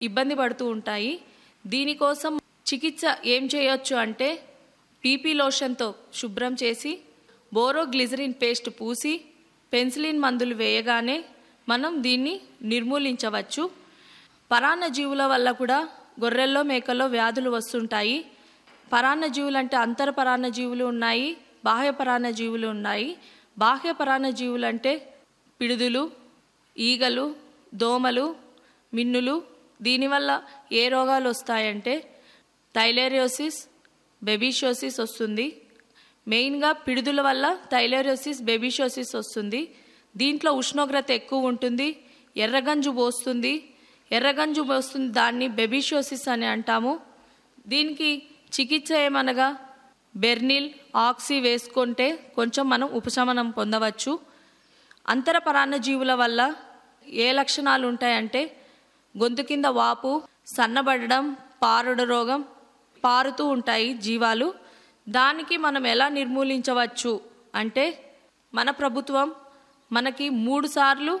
ఇబ్బంది పడుతూ ఉంటాయి దీనికోసం చికిత్స ఏం చేయొచ్చు అంటే పీపీ లోషన్తో శుభ్రం చేసి బోరోగ్లిజరిన్ పేస్ట్ పూసి పెన్సిలిన్ మందులు వేయగానే మనం దీన్ని నిర్మూలించవచ్చు పరాన్న జీవుల వల్ల కూడా గొర్రెల్లో మేకల్లో వ్యాధులు వస్తుంటాయి పరాన్న జీవులు అంటే అంతర పరాన్న జీవులు ఉన్నాయి బాహ్య పరాన్న జీవులు ఉన్నాయి బాహ్య పరాన్న జీవులు అంటే పిడుదులు ఈగలు దోమలు మిన్నులు దీనివల్ల ఏ రోగాలు వస్తాయంటే థైలేరియోసిస్ బెబీషోసిస్ వస్తుంది మెయిన్గా పిడుదుల వల్ల థైలేరియోసిస్ బెబీషోసిస్ వస్తుంది దీంట్లో ఉష్ణోగ్రత ఎక్కువ ఉంటుంది ఎర్రగంజు పోస్తుంది ఎర్రగంజు పోస్తుంది దాన్ని బెబీషోసిస్ అని అంటాము దీనికి చికిత్స ఏమనగా బెర్నిల్ ఆక్సీ వేసుకుంటే కొంచెం మనం ఉపశమనం పొందవచ్చు అంతర పరాన్న జీవుల వల్ల ఏ లక్షణాలు ఉంటాయంటే గొంతు కింద వాపు సన్నబడడం పారుడు రోగం పారుతూ ఉంటాయి జీవాలు దానికి మనం ఎలా నిర్మూలించవచ్చు అంటే మన ప్రభుత్వం మనకి మూడు సార్లు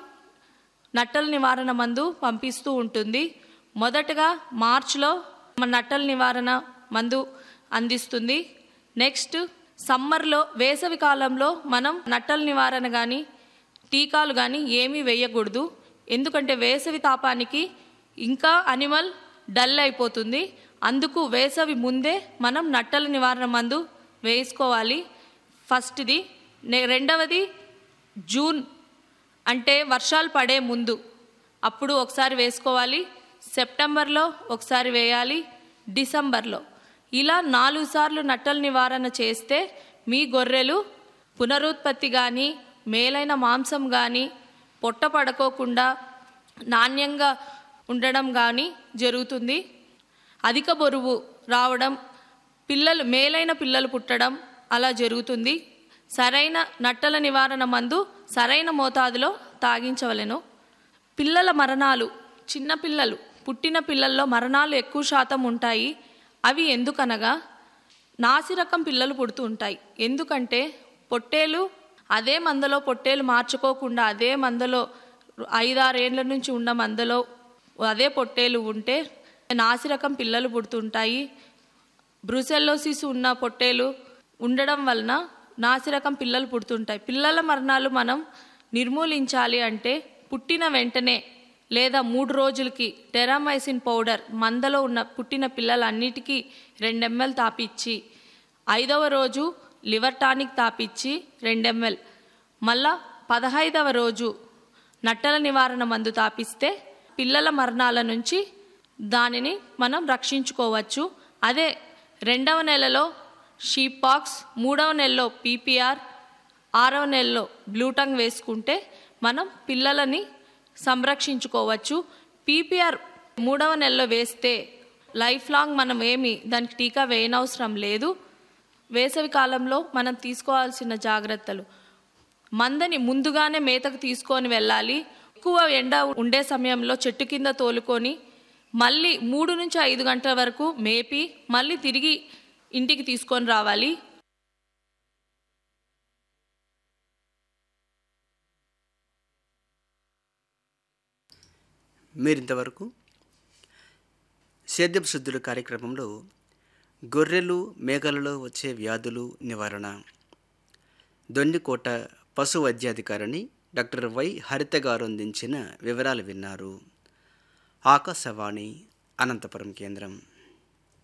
నట్టల నివారణ మందు పంపిస్తూ ఉంటుంది మొదటగా మార్చిలో మన నట్టల నివారణ మందు అందిస్తుంది నెక్స్ట్ సమ్మర్లో వేసవి కాలంలో మనం నట్టల నివారణ కానీ టీకాలు కానీ ఏమీ వేయకూడదు ఎందుకంటే వేసవి తాపానికి ఇంకా అనిమల్ డల్ అయిపోతుంది అందుకు వేసవి ముందే మనం నట్టల నివారణ మందు వేసుకోవాలి ఫస్ట్ది నె- రెండవది జూన్ అంటే వర్షాలు పడే ముందు అప్పుడు ఒకసారి వేసుకోవాలి సెప్టెంబర్లో ఒకసారి వేయాలి డిసెంబర్లో ఇలా నాలుగు సార్లు నట్టల నివారణ చేస్తే మీ గొర్రెలు పునరుత్పత్తి కానీ మేలైన మాంసం కానీ పొట్ట పడుకోకుండా నాణ్యంగా ఉండడం కానీ జరుగుతుంది అధిక బరువు రావడం పిల్లలు మేలైన పిల్లలు పుట్టడం అలా జరుగుతుంది సరైన నట్టల నివారణ మందు సరైన మోతాదులో తాగించవలెను పిల్లల మరణాలు చిన్న పిల్లలు పుట్టిన పిల్లల్లో మరణాలు ఎక్కువ శాతం ఉంటాయి అవి ఎందుకనగా నాసిరకం పిల్లలు పుడుతూ ఉంటాయి ఎందుకంటే పొట్టేలు అదే మందలో పొట్టేలు మార్చుకోకుండా అదే మందలో ఐదారేళ్ల నుంచి ఉన్న మందలో అదే పొట్టేలు ఉంటే నాసిరకం పిల్లలు పుడుతుంటాయి బ్రూసెల్లోసిస్ ఉన్న పొట్టేలు ఉండడం వలన నాసిరకం పిల్లలు పుడుతుంటాయి పిల్లల మరణాలు మనం నిర్మూలించాలి అంటే పుట్టిన వెంటనే లేదా మూడు రోజులకి టెరామైసిన్ పౌడర్ మందలో ఉన్న పుట్టిన పిల్లలన్నిటికీ రెండు ఎంఎల్ తాపిచ్చి ఐదవ రోజు లివర్ టానిక్ తాపిచ్చి రెండు ఎంఎల్ మళ్ళా పదహైదవ రోజు నట్టల నివారణ మందు తాపిస్తే పిల్లల మరణాల నుంచి దానిని మనం రక్షించుకోవచ్చు అదే రెండవ నెలలో షీప్ పాక్స్ మూడవ నెలలో పీపీఆర్ ఆరవ నెలలో బ్లూటంగ్ వేసుకుంటే మనం పిల్లలని సంరక్షించుకోవచ్చు పీపీఆర్ మూడవ నెలలో వేస్తే లైఫ్ లాంగ్ మనం ఏమి దానికి టీకా వేయనవసరం లేదు వేసవి కాలంలో మనం తీసుకోవాల్సిన జాగ్రత్తలు మందని ముందుగానే మేతకు తీసుకొని వెళ్ళాలి ఎక్కువ ఎండ ఉండే సమయంలో చెట్టు కింద తోలుకొని మళ్ళీ మూడు నుంచి ఐదు గంటల వరకు మేపి మళ్ళీ తిరిగి ఇంటికి తీసుకొని రావాలి మీరింతవరకు సేద్యపు శుద్ధుల కార్యక్రమంలో గొర్రెలు మేకలలో వచ్చే వ్యాధులు నివారణ దొండికోట పశు వైద్యాధికారిని డాక్టర్ వై హరిత గారు అందించిన వివరాలు విన్నారు ఆకాశవాణి అనంతపురం కేంద్రం